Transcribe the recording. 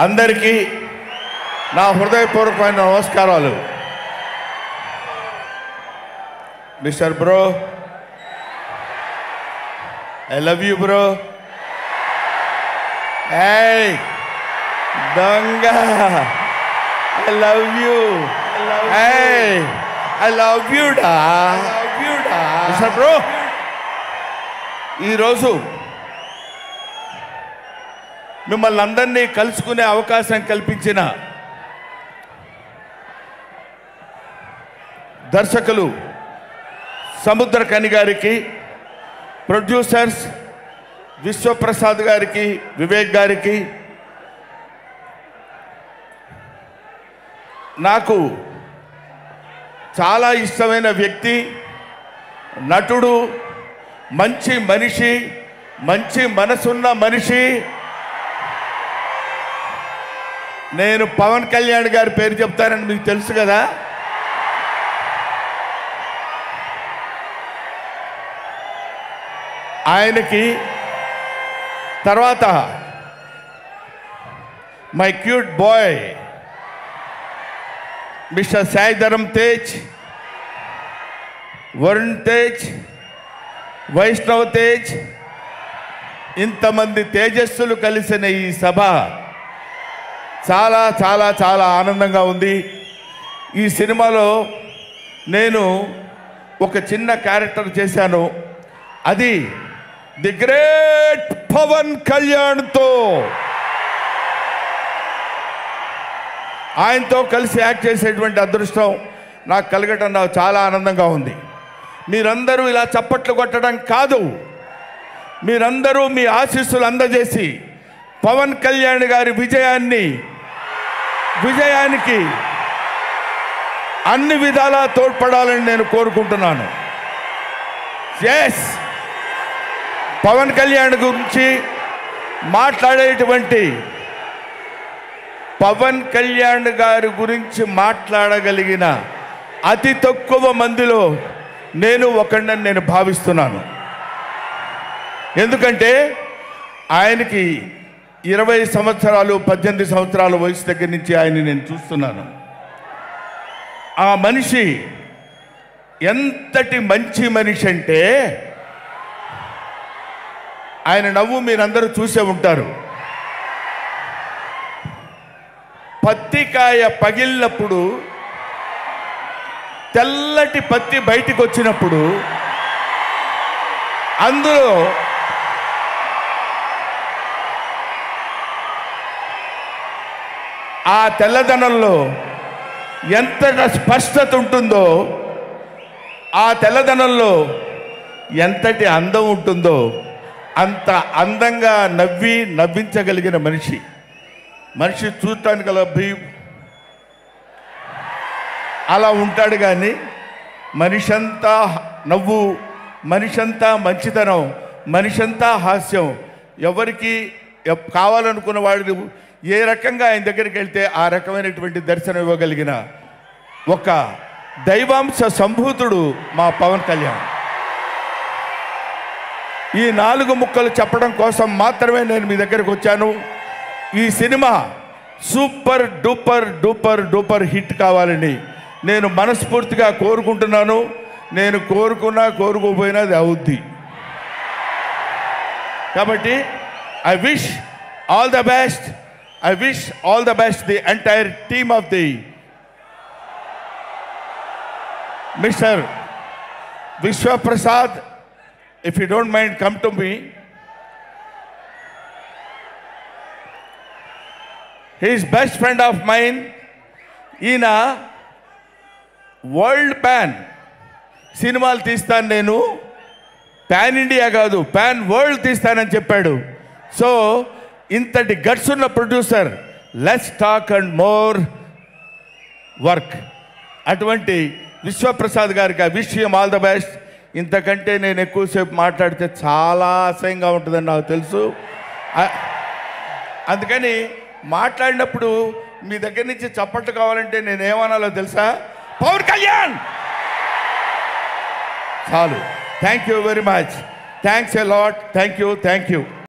అందరికీ నా హృదయపూర్వకమైన నమస్కారాలు mister bro I love you bro ఏయ్ దొంగ ఐ లవ్ యూ ఏయ్ ఐ లవ్ యూ డా మిస్టర్ బ్రో ఈరోజు మిమ్మల్ని అందరినీ కలుసుకునే అవకాశం కల్పించిన దర్శకులు సముద్రకని గారికి ప్రొడ్యూసర్స్ విశ్వప్రసాద్ గారికి వివేక్ గారికి నాకు చాలా ఇష్టమైన వ్యక్తి నటుడు మంచి మనిషి మంచి మనసున్న మనిషి నేను పవన్ కళ్యాణ్ గారి పేరు చెప్తానని మీకు తెలుసు కదా ఆయనకి తర్వాత my cute boy mister Sai Dharam Tej Varun Tej Vaishnav Tej ఇంతమంది తేజస్సులు కలిసిన ఈ సభ చాలా చాలా చాలా ఆనందంగా ఉంది ఈ సినిమాలో నేను ఒక చిన్న క్యారెక్టర్ చేశాను అది ది గ్రేట్ పవన్ కళ్యాణ్తో ఆయనతో కలిసి యాక్ట్ చేసేటువంటి అదృష్టం నాకు కలగటం నాకు చాలా ఆనందంగా ఉంది మీరందరూ ఇలా చప్పట్లు కొట్టడం కాదు మీరందరూ మీ ఆశీస్సులు అందజేసి పవన్ కళ్యాణ్ గారి విజయాన్ని విజయానికి అన్ని విధాలా తోడ్పడాలని నేను కోరుకుంటున్నాను ఎస్ పవన్ కళ్యాణ్ గురించి మాట్లాడేటువంటి పవన్ కళ్యాణ్ గారి గురించి మాట్లాడగలిగిన అతి తక్కువ మందిలో నేను ఒకడిని నేను భావిస్తున్నాను ఎందుకంటే ఆయనకి ఇరవై సంవత్సరాలు పద్దెనిమిది సంవత్సరాల వయసు దగ్గర నుంచి ఆయన నేను చూస్తున్నాను ఆ మనిషి ఎంతటి మంచి మనిషి అంటే ఆయన నవ్వు మీరందరూ చూసే ఉంటారు పత్తికాయ పగిలినప్పుడు తెల్లటి పత్తి బయటికి వచ్చినప్పుడు అందులో ఆ తెల్లదనంలో ఎంత స్పష్టత ఉంటుందో ఆ తెల్లదనంలో ఎంతటి అందం ఉంటుందో అంత అందంగా నవ్వి నవ్వించగలిగిన మనిషి మనిషి చూడటానికి అలా భీ- అలా ఉంటాడు కానీ మనిషంతా నవ్వు మనిషంతా మంచితనం మనిషంతా హాస్యం ఎవరికి ఎప్- కావాలనుకున్న వాడు ఏ రకంగా ఆయన దగ్గరికి వెళ్తే ఆ రకమైనటువంటి దర్శనం ఇవ్వగలిగిన ఒక దైవాంశ సంభూతుడు మా పవన్ కళ్యాణ్ ఈ నాలుగు ముక్కలు చెప్పడం కోసం మాత్రమే నేను మీ దగ్గరకు వచ్చాను ఈ cinema super duper duper duper hit కావాలని నేను మనస్ఫూర్తిగా కోరుకుంటున్నాను నేను కోరుకున్నా కోరుకోపోయినా అది అవుద్ది కాబట్టి I wish all the best I wish all the best the entire team of the mister Vishwaprasad if you don't mind, come to me. He is best friend of mine. ఈయన వరల్డ్ ప్యాన్ సినిమాలు తీస్తాను నేను pan India కాదు pan world తీస్తానని చెప్పాడు so ఇంతటి guts ఉన్న producer less talk and more work అటువంటి విశ్వప్రసాద్ గారికి ఆ విషయం ఆల్ ద బెస్ట్ ఇంతకంటే నేను ఎక్కువసేపు మాట్లాడితే చాలా అసహ్యంగా ఉంటుందని నాకు తెలుసు ఆ- అందుకని మాట్లాడినప్పుడు మీ దగ్గర నుంచి చప్పట్లు కావాలంటే నేను ఏమనాలో తెలుసా పవన్ కళ్యాణ్ చాలు thank you very much thanks a lot thank you thank you